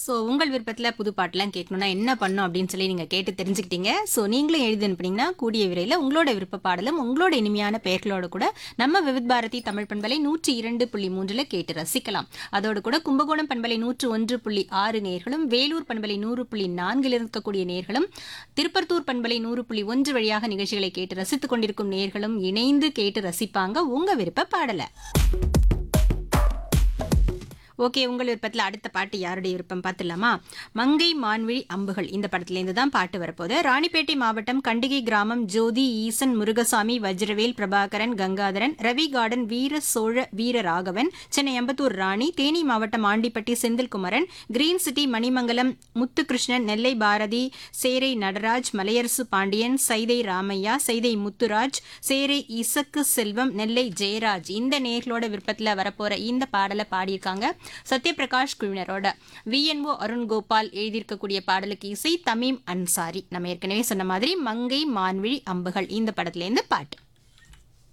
so உங்கள் விருப்பத்தில் புது பாட்டெலாம் கேட்கணும்னா என்ன பண்ணும் அப்படின்னு சொல்லி நீங்கள் கேட்டு தெரிஞ்சுக்கிட்டீங்க ஸோ நீங்களும் எழுதி அனுப்புனீங்கன்னா கூடிய விரைவில் உங்களோட விருப்ப பாடலும் உங்களோட இனிமையான பெயர்களோட கூட நம்ம விவித் பாரதி தமிழ் பண்பலை நூற்றி இரண்டு புள்ளி மூன்றில் கேட்டு ரசிக்கலாம் அதோடு கூட கும்பகோணம் பண்பலை நூற்று ஒன்று புள்ளி ஆறு நேர்களும் வேலூர் பண்பலை நூறு புள்ளி நான்கில் இருக்கக்கூடிய நேர்களும் திருப்பத்தூர் பண்பலை நூறு புள்ளி ஒன்று வழியாக நிகழ்ச்சிகளை கேட்டு ரசித்துக் கொண்டிருக்கும் நேர்களும் இணைந்து கேட்டு ரசிப்பாங்க உங்க விருப்ப பாடலை ஓகே உங்கள் விருப்பத்தில் அடுத்த பாட்டு யாருடைய விருப்பம் பார்த்துலாமா மங்கை மான்விழி அம்புகள் இந்த படத்துலேருந்து தான் பாட்டு வரப்போகுது ராணிப்பேட்டை மாவட்டம் கண்டிகை கிராமம் ஜோதி ஈசன் முருகசாமி வஜ்ரவேல் பிரபாகரன் கங்காதரன் ரவி கார்டன் வீர சோழ வீர ராகவன் சென்னை அம்பத்தூர் ராணி தேனி மாவட்டம் ஆண்டிப்பட்டி செந்தில்குமரன் கிரீன் சிட்டி மணிமங்கலம் முத்துகிருஷ்ணன் நெல்லை பாரதி சேரை நடராஜ் மலையரசு பாண்டியன் சைதை ராமையா சைதை முத்துராஜ் சேரை இசக்கு செல்வம் நெல்லை ஜெயராஜ் இந்த நேர்களோட விருப்பத்தில் வரப்போற இந்த பாடலை பாடியிருக்காங்க சத்யபிரகாஷ் குழுவினரோட விஎன்ஓ அருண் கோபால் எழுதியிருக்கக்கூடிய பாடலுக்கு இசை தமீம் அன்சாரி நம்ம ஏற்கனவே சொன்ன மாதிரி மங்கை மான்விழி அம்புகள் இந்த படத்துலேருந்து பாட்டு